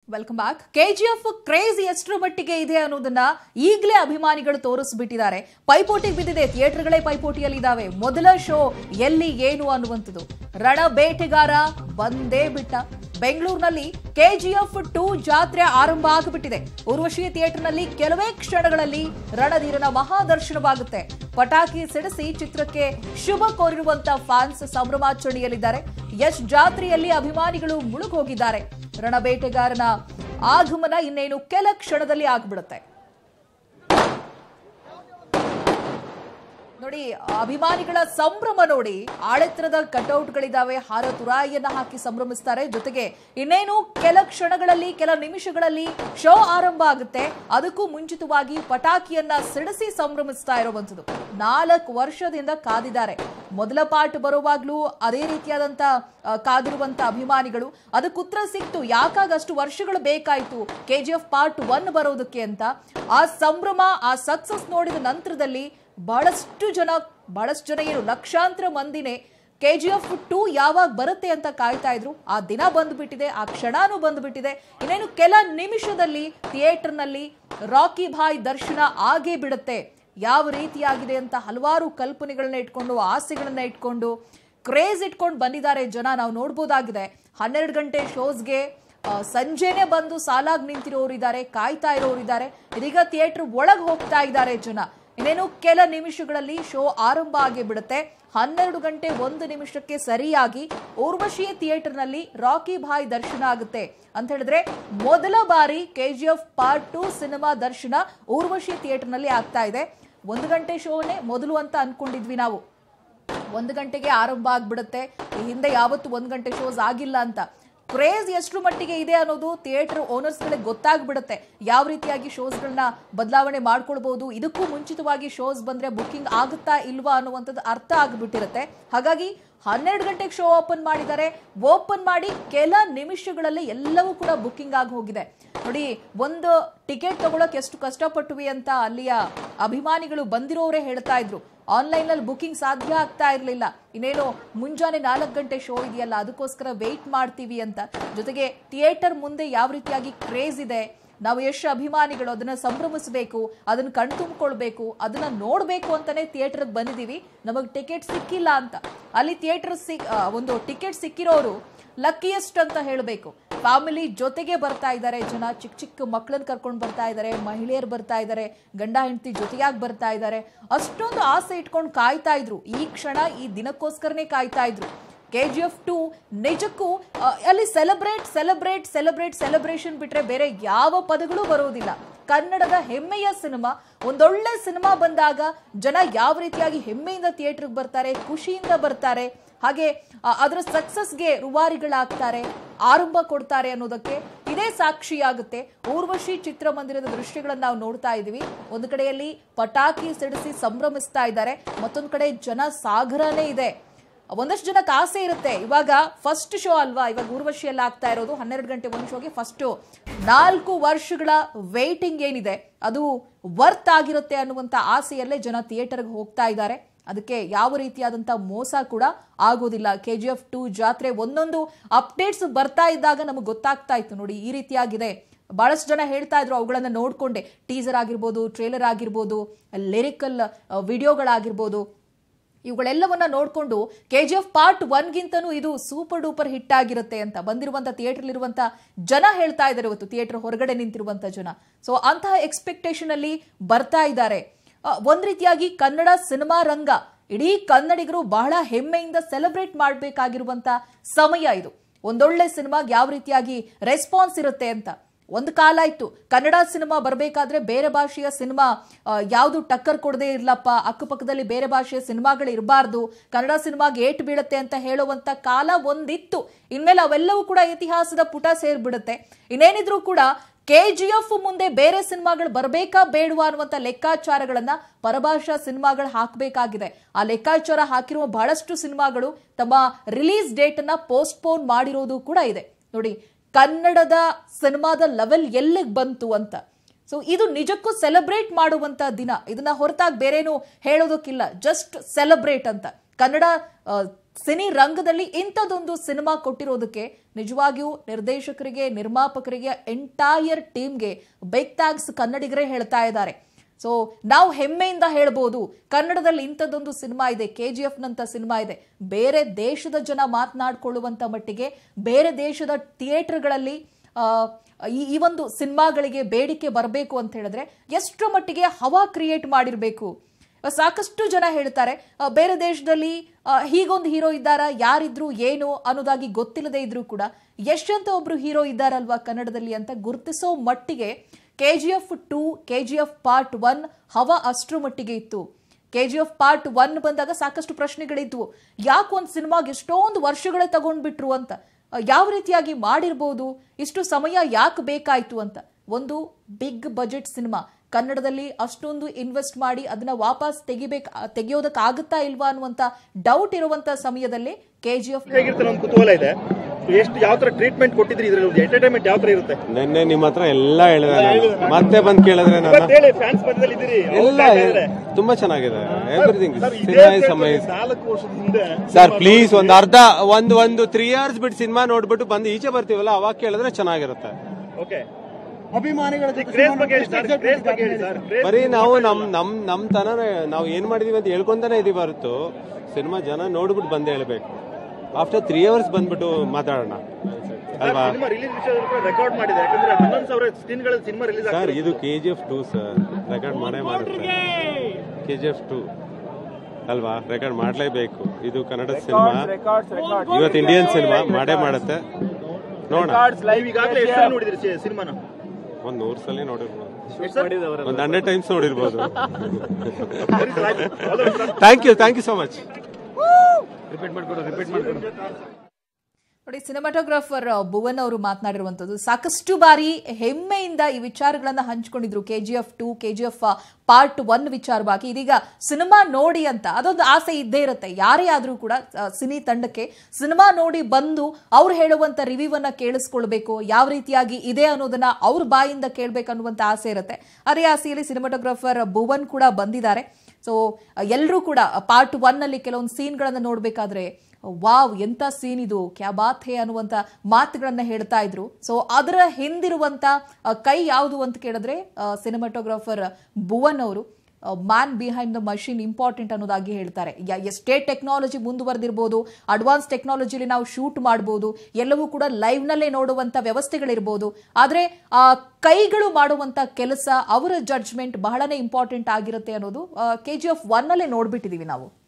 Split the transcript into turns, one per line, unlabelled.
welcome back KGF craze ಎಷ್ಟರ ಮಟ್ಟಿಗೆ ಇದೆ ಅನ್ನೋದನ್ನ ಈಗಲೇ ಅಭಿಮಾನಿಗಳು ತೋರಿಸ್ಬಿಟ್ಟಿದ್ದಾರೆ ಪೈಪೋಟಿ ಬಿದ್ದಿದೆ ಥಿಯೇಟರ್ಗಳೇ ಪೈಪೋಟಿಯಲ್ಲಿದ್ದಾವೆ ಮೊದಲ ಶೋ ಎಲ್ಲಿ ಏನು ಅನ್ನುವಂಥದ್ದು ರಣ ಬೇಟೆಗಾರ ಬಂದೇ ಬಿಟ್ಟ ಬೆಂಗಳೂರಿನಲ್ಲಿ ಕೆಜಿಎಫ್ ಟೂ ಜಾತ್ರೆ ಆರಂಭ ಆಗಿಬಿಟ್ಟಿದೆ ಉರ್ವಶಿ ಥಿಯೇಟರ್ನಲ್ಲಿ ಕೆಲವೇ ಕ್ಷಣಗಳಲ್ಲಿ ರಣಧೀರನ ಮಹಾದರ್ಶನವಾಗುತ್ತೆ ಪಟಾಕಿ ಸಿಡಿಸಿ ಚಿತ್ರಕ್ಕೆ ಶುಭ ಕೋರಿರುವಂತ ಫ್ಯಾನ್ಸ್ ಸಂಭ್ರಮಾಚರಣೆಯಲ್ಲಿದ್ದಾರೆ ಯಶ್ ಜಾತ್ರೆಯಲ್ಲಿ ಅಭಿಮಾನಿಗಳು ಮುಳುಗೋಗಿದ್ದಾರೆ ರಣಬೇಟೆಗಾರನ ಆಗಮನ ಇನ್ನೇನು ಕೆಲ ಕ್ಷಣದಲ್ಲಿ ಆಗ್ಬಿಡುತ್ತೆ ನೋಡಿ ಅಭಿಮಾನಿಗಳ ಸಂಭ್ರಮ ನೋಡಿ ಆಳೆತ್ತರದ ಕಟೌಟ್ಗಳಿದಾವೆ ಹಾರ ತುರಾಯಿಯನ್ನ ಹಾಕಿ ಸಂಭ್ರಮಿಸ್ತಾರೆ ಜೊತೆಗೆ ಇನ್ನೇನು ಕೆಲ ಕ್ಷಣಗಳಲ್ಲಿ ಕೆಲ ನಿಮಿಷಗಳಲ್ಲಿ ಶೋ ಆರಂಭ ಆಗುತ್ತೆ ಅದಕ್ಕೂ ಮುಂಚಿತವಾಗಿ ಪಟಾಕಿಯನ್ನ ಸಿಡಿಸಿ ಸಂಭ್ರಮಿಸ್ತಾ ಇರುವಂತದ್ದು ನಾಲ್ಕು ವರ್ಷದಿಂದ ಕಾದಿದ್ದಾರೆ ಮೊದಲ ಪಾರ್ಟ್ ಬರುವಾಗ್ಲೂ ಅದೇ ರೀತಿಯಾದಂತ ಆ, ಕಾದಿರುವಂತ ಅಭಿಮಾನಿಗಳು ಅದಕ್ಕೆ ಉತ್ತರ ಸಿಕ್ತು ಯಾಕಾಗ ಅಷ್ಟು ವರ್ಷಗಳು ಬೇಕಾಯ್ತು ಕೆಜಿಎಫ್ ಪಾರ್ಟ್ ಒನ್ ಬರೋದಕ್ಕೆ ಅಂತ ಆ ಸಂಭ್ರಮ ಆ ಸಕ್ಸಸ್ ನೋಡಿದ ನಂತರದಲ್ಲಿ ಬಹಳಷ್ಟು ಜನ ಬಹಳಷ್ಟು ಜನ ಏನು ಲಕ್ಷಾಂತರ ಮಂದಿನೇ ಕೆ ಜಿ ಎಫ್ ಟೂ ಯಾವಾಗ ಬರುತ್ತೆ ಅಂತ ಕಾಯ್ತಾ ಇದ್ರು ಆ ದಿನ ಬಂದ್ಬಿಟ್ಟಿದೆ ಆ ಕ್ಷಣನೂ ಬಂದ್ಬಿಟ್ಟಿದೆ ಇನ್ನೇನು ಕೆಲ ನಿಮಿಷದಲ್ಲಿ ಥಿಯೇಟರ್ನಲ್ಲಿ ರಾಕಿ ಭಾಯ್ ದರ್ಶನ ಆಗೇ ಬಿಡುತ್ತೆ ಯಾವ ರೀತಿಯಾಗಿದೆ ಅಂತ ಹಲವಾರು ಕಲ್ಪನೆಗಳನ್ನ ಇಟ್ಕೊಂಡು ಆಸೆಗಳನ್ನ ಇಟ್ಕೊಂಡು ಕ್ರೇಜ್ ಇಟ್ಕೊಂಡು ಬಂದಿದ್ದಾರೆ ಜನ ನಾವು ನೋಡ್ಬೋದಾಗಿದೆ ಹನ್ನೆರಡು ಗಂಟೆ ಶೋಸ್ಗೆ ಆ, ಸಂಜೆನೆ ಬಂದು ಸಾಲಾಗಿ ನಿಂತಿರೋರಿದ್ದಾರೆ ಕಾಯ್ತಾ ಇರೋರಿದ್ದಾರೆ ಇದೀಗ ಥಿಯೇಟರ್ ಒಳಗೆ ಹೋಗ್ತಾ ಇದ್ದಾರೆ ಜನ ಇನ್ನೇನು ಕೆಲ ನಿಮಿಷಗಳಲ್ಲಿ ಶೋ ಆರಂಭ ಆಗಿ ಬಿಡುತ್ತೆ ಹನ್ನೆರಡು ಗಂಟೆ ಒಂದು ನಿಮಿಷಕ್ಕೆ ಸರಿಯಾಗಿ ಊರ್ವಶಿ ಥಿಯೇಟರ್ನಲ್ಲಿ ರಾಕಿ ಭಾಯ್ ದರ್ಶನ ಆಗುತ್ತೆ ಅಂತ ಹೇಳಿದ್ರೆ ಮೊದಲ ಬಾರಿ ಕೆಜಿಎಫ್ ಪಾರ್ಟ್ ಟು ಸಿನಿಮಾ ದರ್ಶನ ಊರ್ವಶಿ ಥಿಯೇಟರ್ನಲ್ಲಿ ಆಗ್ತಾ ಇದೆ ಒಂದು ಗಂಟೆ ಶೋನೇ ಮೊದಲು ಅಂತ ಅನ್ಕೊಂಡಿದ್ವಿ ನಾವು ಒಂದು ಗಂಟೆಗೆ ಆರಂಭ ಆಗ್ಬಿಡುತ್ತೆ ಈ ಹಿಂದೆ ಯಾವತ್ತು ಒಂದು ಗಂಟೆ ಶೋಸ್ ಆಗಿಲ್ಲ ಅಂತ ಕ್ರೇಜ್ ಎಷ್ಟು ಮಟ್ಟಿಗೆ ಇದೆ ಅನ್ನೋದು ಥಿಯೇಟರ್ ಓನರ್ಸ್ಗಳಿಗೆ ಗೊತ್ತಾಗ್ಬಿಡುತ್ತೆ ಯಾವ ರೀತಿಯಾಗಿ ಶೋಸ್ಗಳನ್ನ ಬದಲಾವಣೆ ಮಾಡ್ಕೊಳ್ಬಹುದು ಇದಕ್ಕೂ ಮುಂಚಿತವಾಗಿ ಶೋಸ್ ಬಂದ್ರೆ ಬುಕ್ಕಿಂಗ್ ಆಗುತ್ತಾ ಇಲ್ವಾ ಅನ್ನುವಂಥದ್ದು ಅರ್ಥ ಆಗ್ಬಿಟ್ಟಿರುತ್ತೆ ಹಾಗಾಗಿ ಹನ್ನೆರಡು ಗಂಟೆಗೆ ಶೋ ಓಪನ್ ಮಾಡಿದ್ದಾರೆ ಓಪನ್ ಮಾಡಿ ಕೆಲ ನಿಮಿಷಗಳಲ್ಲಿ ಎಲ್ಲವೂ ಕೂಡ ಬುಕ್ಕಿಂಗ್ ಆಗಿ ಹೋಗಿದೆ ನೋಡಿ ಒಂದು ಟಿಕೆಟ್ ತಗೊಳಕ್ ಎಷ್ಟು ಕಷ್ಟಪಟ್ವಿ ಅಂತ ಅಲ್ಲಿಯ ಅಭಿಮಾನಿಗಳು ಬಂದಿರೋರೇ ಹೇಳ್ತಾ ಇದ್ರು ಆನ್ಲೈನ್ ನಲ್ಲಿ ಬುಕಿಂಗ್ ಸಾಧ್ಯ ಆಗ್ತಾ ಇರಲಿಲ್ಲ ಇನ್ನೇನು ಮುಂಜಾನೆ ನಾಲ್ಕು ಗಂಟೆ ಶೋ ಇದೆಯಲ್ಲ ಅದಕ್ಕೋಸ್ಕರ ವೆಯ್ಟ್ ಮಾಡ್ತೀವಿ ಅಂತ ಜೊತೆಗೆ ಥಿಯೇಟರ್ ಮುಂದೆ ಯಾವ ರೀತಿಯಾಗಿ ಕ್ರೇಜ್ ಇದೆ ನಾವು ಎಷ್ಟು ಅಭಿಮಾನಿಗಳು ಅದನ್ನ ಸಂಭ್ರಮಿಸಬೇಕು ಅದನ್ನ ಕಣ್ತುಂಬಿಕೊಳ್ಬೇಕು ಅದನ್ನ ನೋಡ್ಬೇಕು ಅಂತಾನೆ ಥಿಯೇಟರ್ಗೆ ಬಂದಿದೀವಿ ನಮಗೆ ಟಿಕೆಟ್ ಸಿಕ್ಕಿಲ್ಲ ಅಂತ ಅಲ್ಲಿ ಥಿಯೇಟರ್ ಸಿಕ್ ಆ, ಒಂದು ಟಿಕೆಟ್ ಸಿಕ್ಕಿರೋರು ಲಕ್ಕಿಯೆಸ್ಟ್ ಅಂತ ಹೇಳಬೇಕು ಫ್ಯಾಮಿಲಿ ಜೊತೆಗೆ ಬರ್ತಾ ಇದ್ದಾರೆ ಜನ ಚಿಕ್ಕ ಚಿಕ್ಕ ಮಕ್ಕಳನ್ನ ಕರ್ಕೊಂಡು ಬರ್ತಾ ಇದ್ದಾರೆ ಮಹಿಳೆಯರು ಬರ್ತಾ ಇದ್ದಾರೆ ಗಂಡ ಹೆಂಡತಿ ಜೊತೆಯಾಗಿ ಬರ್ತಾ ಇದ್ದಾರೆ ಅಷ್ಟೊಂದು ಆಸೆ ಇಟ್ಕೊಂಡು ಕಾಯ್ತಾ ಇದ್ರು ಈ ಕ್ಷಣ ಈ ದಿನಕ್ಕೋಸ್ಕರನೇ ಕಾಯ್ತಾ ಇದ್ರು ಕೆ ಜಿ ಎಫ್ ಟು ನಿಜಕ್ಕೂ ಆ, ಅಲ್ಲಿ ಸೆಲೆಬ್ರೇಟ್ ಸೆಲೆಬ್ರೇಟ್ ಸೆಲೆಬ್ರೇಟ್ ಸೆಲೆಬ್ರೇಷನ್ ಬಿಟ್ರೆ ಬೇರೆ ಯಾವ ಪದಗಳು ಬರೋದಿಲ್ಲ ಕನ್ನಡದ ಹೆಮ್ಮೆಯ ಸಿನಿಮಾ ಒಂದೊಳ್ಳೆ ಸಿನಿಮಾ ಬಂದಾಗ ಜನ ಯಾವ ರೀತಿಯಾಗಿ ಹೆಮ್ಮೆಯಿಂದ ಥಿಯೇಟರ್ಗೆ ಬರ್ತಾರೆ ಖುಷಿಯಿಂದ ಬರ್ತಾರೆ ಹಾಗೆ ಆ, ಅದರ ಸಕ್ಸಸ್ಗೆ ರುವಾರಿಗಳಾಗ್ತಾರೆ ಆರಂಭ ಕೊಡ್ತಾರೆ ಅನ್ನೋದಕ್ಕೆ ಇದೇ ಸಾಕ್ಷಿಯಾಗುತ್ತೆ ಊರ್ವಶಿ ಚಿತ್ರಮಂದಿರದ ದೃಶ್ಯಗಳನ್ನ ನಾವು ನೋಡ್ತಾ ಇದೀವಿ ಒಂದು ಕಡೆಯಲ್ಲಿ ಪಟಾಕಿ ಸಿಡಿಸಿ ಸಂಭ್ರಮಿಸ್ತಾ ಇದ್ದಾರೆ ಮತ್ತೊಂದು ಕಡೆ ಜನ ಸಾಗರನೇ ಇದೆ ಒಂದಷ್ಟು ಜನಕ್ಕೆ ಆಸೆ ಇರುತ್ತೆ ಇವಾಗ ಫಸ್ಟ್ ಶೋ ಅಲ್ವಾ ಇವಾಗ ಊರ್ವಶಿಯಲ್ಲಿ ಆಗ್ತಾ ಇರೋದು ಹನ್ನೆರಡು ಗಂಟೆ ಒಂದು ಶೋಗೆ ಫಸ್ಟ್ ನಾಲ್ಕು ವರ್ಷಗಳ ವೇಟಿಂಗ್ ಏನಿದೆ ಅದು ವರ್ತ್ ಆಗಿರುತ್ತೆ ಅನ್ನುವಂತ ಆಸೆಯಲ್ಲೇ ಜನ ಥಿಯೇಟರ್ಗೆ ಹೋಗ್ತಾ ಇದ್ದಾರೆ ಅದಕ್ಕೆ ಯಾವ ರೀತಿಯಾದಂಥ ಮೋಸ ಕೂಡ ಆಗೋದಿಲ್ಲ ಕೆ ಜಿ ಎಫ್ ಟು ಜಾತ್ರೆ ಒಂದೊಂದು ಅಪ್ಡೇಟ್ಸ್ ಬರ್ತಾ ಇದ್ದಾಗ ನಮಗೆ ಗೊತ್ತಾಗ್ತಾ ಇತ್ತು ನೋಡಿ ಈ ರೀತಿಯಾಗಿದೆ ಬಹಳಷ್ಟು ಜನ ಹೇಳ್ತಾ ಇದ್ರು ಅವುಗಳನ್ನ ನೋಡ್ಕೊಂಡೆ ಟೀಸರ್ ಆಗಿರ್ಬೋದು ಟ್ರೇಲರ್ ಆಗಿರ್ಬೋದು ಲಿರಿಕಲ್ ವಿಡಿಯೋಗಳಾಗಿರ್ಬೋದು ಇವುಗಳೆಲ್ಲವನ್ನ ನೋಡಿಕೊಂಡು ಕೆ ಜಿ ಎಫ್ ಪಾರ್ಟ್ ಒನ್ಗಿಂತನೂ ಇದು ಸೂಪರ್ ಡೂಪರ್ ಹಿಟ್ ಆಗಿರುತ್ತೆ ಅಂತ ಬಂದಿರುವಂತ ಥಿಯೇಟರ್ ಇರುವಂತ ಜನ ಹೇಳ್ತಾ ಇದ್ದಾರೆ ಇವತ್ತು ಥಿಯೇಟರ್ ಹೊರಗಡೆ ನಿಂತಿರುವಂತ ಜನ ಸೊ ಅಂತಹ ಎಕ್ಸ್ಪೆಕ್ಟೇಷನ್ ಅಲ್ಲಿ ಬರ್ತಾ ಇದ್ದಾರೆ ಆ, ಒಂದ್ ರೀತಿಯಾಗಿ ಕನ್ನಡ ಸಿನಿಮಾ ರಂಗ ಇಡೀ ಕನ್ನಡಿಗರು ಬಹಳ ಹೆಮ್ಮೆಯಿಂದ ಸೆಲೆಬ್ರೇಟ್ ಮಾಡಬೇಕಾಗಿರುವಂತ ಸಮಯ ಇದು ಒಂದೊಳ್ಳೆ ಸಿನಿಮಾಗೆ ಯಾವ ರೀತಿಯಾಗಿ ರೆಸ್ಪಾನ್ಸ್ ಇರುತ್ತೆ ಅಂತ ಒಂದು ಕಾಲ ಇತ್ತು ಕನ್ನಡ ಸಿನಿಮಾ ಬರಬೇಕಾದ್ರೆ ಬೇರೆ ಭಾಷೆಯ ಸಿನಿಮಾ ಯಾವುದು ಟಕ್ಕರ್ ಕೊಡದೇ ಇರ್ಲಪ್ಪ ಅಕ್ಕಪಕ್ಕದಲ್ಲಿ ಬೇರೆ ಭಾಷೆಯ ಸಿನಿಮಾಗಳು ಇರಬಾರ್ದು ಕನ್ನಡ ಸಿನಿಮಾಗೆ ಏಟು ಬೀಳುತ್ತೆ ಅಂತ ಹೇಳುವಂತ ಕಾಲ ಒಂದಿತ್ತು ಇನ್ಮೇಲೆ ಅವೆಲ್ಲವೂ ಕೂಡ ಇತಿಹಾಸದ ಪುಟ ಸೇರ್ಬಿಡುತ್ತೆ ಇನ್ನೇನಿದ್ರು ಕೂಡ ಕೆ ಜಿ ಎಫ್ ಮುಂದೆ ಬೇರೆ ಸಿನಿಮಾಗಳು ಬರಬೇಕಾ ಬೇಡವಾ ಅನ್ನುವಂಥ ಲೆಕ್ಕಾಚಾರಗಳನ್ನ ಪರಭಾಷಾ ಸಿನಿಮಾಗಳು ಹಾಕಬೇಕಾಗಿದೆ ಆ ಲೆಕ್ಕಾಚಾರ ಹಾಕಿರುವ ಬಹಳಷ್ಟು ಸಿನಿಮಾಗಳು ತಮ್ಮ ರಿಲೀಸ್ ಡೇಟ್ ಅನ್ನ ಪೋಸ್ಟ್ಪೋನ್ ಮಾಡಿರೋದು ಕೂಡ ಇದೆ ನೋಡಿ ಕನ್ನಡದ ಸಿನಿಮಾದ ಲೆವೆಲ್ ಎಲ್ಲಿಗೆ ಬಂತು ಅಂತ ಸೊ ಇದು ನಿಜಕ್ಕೂ ಸೆಲೆಬ್ರೇಟ್ ಮಾಡುವಂತ ದಿನ ಇದನ್ನ ಹೊರತಾಗಿ ಬೇರೇನು ಹೇಳೋದಕ್ಕಿಲ್ಲ ಜಸ್ಟ್ ಸೆಲೆಬ್ರೇಟ್ ಅಂತ ಕನ್ನಡ ಸಿನಿ ರಂಗದಲ್ಲಿ ಇಂಥದ್ದೊಂದು ಸಿನಿಮಾ ಕೊಟ್ಟಿರೋದಕ್ಕೆ ನಿಜವಾಗಿಯೂ ನಿರ್ದೇಶಕರಿಗೆ ನಿರ್ಮಾಪಕರಿಗೆ ಎಂಟೈರ್ ಟೀಮ್ಗೆ ಬಿಗ್ ಥ್ಯಾಂಕ್ಸ್ ಕನ್ನಡಿಗರೇ ಹೇಳ್ತಾ ಇದ್ದಾರೆ ಸೊ ನಾವು ಹೆಮ್ಮೆಯಿಂದ ಹೇಳ್ಬೋದು ಕನ್ನಡದಲ್ಲಿ ಇಂಥದ್ದೊಂದು ಸಿನಿಮಾ ಇದೆ ಕೆ ಜಿ ಎಫ್ ನಂತ ಸಿನಿಮಾ ಇದೆ ಬೇರೆ ದೇಶದ ಜನ ಮಾತನಾಡ್ಕೊಳ್ಳುವಂತ ಮಟ್ಟಿಗೆ ಬೇರೆ ದೇಶದ ಥಿಯೇಟರ್ಗಳಲ್ಲಿ ಆ, ಈ ಈ ಒಂದು ಸಿನಿಮಾಗಳಿಗೆ ಬೇಡಿಕೆ ಬರಬೇಕು ಅಂತ ಹೇಳಿದ್ರೆ ಎಷ್ಟರ ಮಟ್ಟಿಗೆ ಹವಾ ಕ್ರಿಯೇಟ್ ಮಾಡಿರಬೇಕು ಸಾಕಷ್ಟು ಜನ ಹೇಳ್ತಾರೆ ಆ, ಬೇರೆ ದೇಶದಲ್ಲಿ ಆ, ಹೀಗೊಂದು ಹೀರೋ ಇದ್ದಾರಾ ಯಾರಿದ್ರು ಏನು ಅನ್ನೋದಾಗಿ ಗೊತ್ತಿಲ್ಲದೆ ಇದ್ರೂ ಕೂಡ ಯಶ್ ಅಂತ ಒಬ್ರು ಹೀರೋ ಇದ್ದಾರಲ್ವಾ ಕನ್ನಡದಲ್ಲಿ ಅಂತ ಗುರುತಿಸೋ ಮಟ್ಟಿಗೆ K G F two K G F part one ಹವಾ ಅಷ್ಟರ ಮಟ್ಟಿಗೆ ಇತ್ತು K G F part one ಬಂದಾಗ ಸಾಕಷ್ಟು ಪ್ರಶ್ನೆಗಳಿದ್ವು ಯಾಕೆ ಒಂದು ಸಿನಿಮಾಗೆ ಎಷ್ಟೊಂದು ವರ್ಷಗಳೇ ತಗೊಂಡ್ಬಿಟ್ರು ಅಂತ ಆ, ಯಾವ ರೀತಿಯಾಗಿ ಮಾಡಿರ್ಬೋದು ಇಷ್ಟು ಸಮಯ ಯಾಕೆ ಬೇಕಾಯ್ತು ಅಂತ ಒಂದು ಬಿಗ್ ಬಜೆಟ್ ಸಿನಿಮಾ ಕನ್ನಡದಲ್ಲಿ ಅಷ್ಟೊಂದು ಇನ್ವೆಸ್ಟ್ ಮಾಡಿ ಅದನ್ನ ವಾಪಸ್ ತೆಗಿಬೇಕು ತೆಗೆಯೋದಕ್ಕಾಗುತ್ತಾ ಇಲ್ವಾ ಅನ್ನುವಂತ ಡೌಟ್ ಇರುವಂತ ಸಮಯದಲ್ಲಿ ಕೆ ಜಿ ಎಫ್
ಹೇಗಿರುತ್ತೆ ನಮ್ಗೆ ಕುತೂಹಲ ಇದೆ ಎಷ್ಟು ಯಾವ ತರ ಟ್ರೀಟ್ಮೆಂಟ್ ಕೊಟ್ಟಿದ್ರಿ ಇದ್ರಲ್ಲಿ ಎಂಟರ್ಟೈನ್ಮೆಂಟ್ ಯಾವ ತರ ಇರುತ್ತೆ
ನಿನ್ನೆ ನಿಮ್ಮ ಹತ್ರ ಎಲ್ಲ ಹೇಳಿದೆ ನಾನು ಮತ್ತೆ ಬಂದ್ ಕೇಳಿದ್ರೆ ನಾನು
ಇವತ್ತು ಹೇಳಿ ಫ್ಯಾನ್ಸ್ ಮಧ್ಯದಲ್ಲಿ ಇದ್ದೀರಿ
ಎಲ್ಲ ತುಂಬಾ ಚೆನ್ನಾಗಿದೆ ಎವ್ರಿಥಿಂಗ್
ಸರ್, ಇದೇ
ಸಿನಿಮಾ ಇಸ್
theatre ಅಲ್ಲಿ
ಅಮೇಜ್
ನಾಲ್ಕು ವರ್ಷದ ಹಿಂದೆ
ಸರ್ ಪ್ಲೀಸ್ ಒಂದ್ ಅರ್ಧ ಒಂದ್ ಒಂದು ತ್ರೀ ಇಯರ್ಸ್ ಬಿಟ್ಟು ಸಿನಿಮಾ ನೋಡ್ಬಿಟ್ಟು ಬಂದು ಈಚೆ ಬರ್ತೀವಲ್ಲ ಅವಾಗ ಕೇಳಿದ್ರೆ ಚೆನ್ನಾಗಿರುತ್ತೆ
ಓಕೆ
ಅಭಿಮಾನಿಗಳ ಜೊತೆ
ಕ್ರೇಜ್ ಬಗ್ಗೆ ಹೇಳಿ ಸರ್ ಕ್ರೇಜ್ ಬಗ್ಗೆ ಹೇಳಿ ಸರ್ ಕ್ರೇಜ್
ಬರೀ ನಾವು ನಮ್ ನಮ್ ನಮ್ ತನನೇ ನಾವು ಏನ್ ಮಾಡಿದೀವಿ ಅಂತ ಹೇಳ್ಕೊಂತಾನೆ ಇದೀವಿ ಹೊರತು ಸಿನಿಮಾ ಜನ ನೋಡ್ಬಿಟ್ಟು ಬಂದು ಹೇಳ್ಬೇಕು ಆಫ್ಟರ್ ತ್ರೀ ಅವರ್ಸ್ ಬಂದ್ಬಿಟ್ಟು ಮಾತಾಡೋಣ ಅಲ್ವಾ
ಸಿನಿಮಾ ರಿಲೀಸ್ ವಿಷಯದಲ್ಲಿ ಕೂಡ ರೆಕಾರ್ಡ್ ಮಾಡಿದೆ ಯಾಕಂದ್ರೆ ಹನ್ನೊಂದು ಸಾವಿರ ಸ್ಕ್ರೀನ್ಗಳಲ್ಲಿ ಸಿನಿಮಾ ರಿಲೀಸ್
ಸರ್
ಆಗ್ತಿದೆ
ಇದು K G F two sir record ಮಾಡೇ ಮಾಡುತ್ತೆ ಕೆ ಜಿ ಎಫ್ ಟೂ ಅಲ್ವಾ ರೆಕಾರ್ಡ್ ಮಾಡಲೇಬೇಕು ಇದು ಕನ್ನಡ ಸಿನಿಮಾ ಇವತ್ತು ಇಂಡಿಯನ್ ಸಿನಿಮಾ ಮಾಡೇ ಮಾಡುತ್ತೆ ನೋಡೋಣ
ನೀವು ಈಗಾಗಲೇ ಎಷ್ಟು ಸಲ ನೋಡಿದ್ರಿ ಸಿನಿಮಾನ
ಒಂದ್ ನೂರ್ ಸಲ ನೋಡಿರ್ಬೋದು ಒಂದ್ ಹಂಡ್ರೆಡ್ ಟೈಮ್ಸ್ ನೋಡಿರ್ಬೋದು thank you thank you so much
ನೋಡಿ ಸಿನಿಮಾಟೋಗ್ರಾಫರ್ ಭುವನ್ ಅವರು ಮಾತನಾಡಿರುವಂತದ್ದು ಸಾಕಷ್ಟು ಬಾರಿ ಹೆಮ್ಮೆಯಿಂದ ಈ ವಿಚಾರಗಳನ್ನ ಹಂಚಿಕೊಂಡಿದ್ರು K G F two K G F part one ವಿಚಾರವಾಗಿ ಇದೀಗ ಸಿನಿಮಾ ನೋಡಿ ಅಂತ ಅದೊಂದು ಆಸೆ ಇದ್ದೇ ಇರುತ್ತೆ ಯಾರೇ ಆದ್ರೂ ಕೂಡ ಆ, ಸಿನಿ ತಂಡಕ್ಕೆ ಸಿನಿಮಾ ನೋಡಿ ಬಂದು ಅವ್ರು ಹೇಳುವಂತ ರಿವ್ಯೂ ಅನ್ನ ಕೇಳಿಸ್ಕೊಳ್ಬೇಕು ಯಾವ ರೀತಿಯಾಗಿ ಇದೆ ಅನ್ನೋದನ್ನ ಅವ್ರ ಬಾಯಿಂದ ಕೇಳ್ಬೇಕು ಅನ್ನುವಂತ ಆಸೆ ಇರುತ್ತೆ ಅದೇ ಆಸೆಯಲ್ಲಿ ಸಿನಿಮಾಟೋಗ್ರಾಫರ್ ಭುವನ್ ಕೂಡ ಬಂದಿದ್ದಾರೆ ಸೊ ಎಲ್ಲರೂ ಕೂಡ ಪಾರ್ಟ್ ಒನ್ ಅಲ್ಲಿ ಕೆಲವೊಂದು ಸೀನ್ಗಳನ್ನ ನೋಡ್ಬೇಕಾದ್ರೆ ವಾವ್ ಎಂತ ಸೀನ್ ಇದು ಕ್ಯಾ ಬಾತ್ ಹೇ ಅನ್ನುವಂತ ಮಾತುಗಳನ್ನ ಹೇಳ್ತಾ ಇದ್ರು ಸೊ ಅದರ ಹಿಂದಿರುವಂತ ಆ, ಕೈ ಯಾವುದು ಅಂತ ಕೇಳಿದ್ರೆ ಸಿನಿಮಾಟೋಗ್ರಾಫರ್ ಭುವನ್ ಅವರು man behind the machine important ಅನ್ನೋದಾಗಿ ಹೇಳ್ತಾರೆ ಯ- ಎಷ್ಟೇ ಟೆಕ್ನಾಲಜಿ ಮುಂದುವರೆದಿರ್ಬೋದು ಅಡ್ವಾನ್ಸ್ ಟೆಕ್ನಾಲಜಿಲಿ ನಾವು ಶೂಟ್ ಮಾಡ್ಬೋದು ಎಲ್ಲವೂ ಕೂಡ ಲೈವ್ ನಲ್ಲೇ ನೋಡುವಂತ ವ್ಯವಸ್ಥೆಗಳಿರ್ಬೋದು ಆದ್ರೆ ಆ ಕೈಗಳು ಮಾಡುವಂತ ಕೆಲಸ ಅವರ ಜಡ್ಜ್ಮೆಂಟ್ ಬಹಳನೇ ಇಂಪಾರ್ಟೆಂಟ್ ಆಗಿರುತ್ತೆ ಅನ್ನೋದು ಕೆ ಜಿ ಎಫ್ ಒನ್ ಅಲ್ಲೇ ನೋಡ್ಬಿಟ್ಟಿದೀವಿ ನಾವು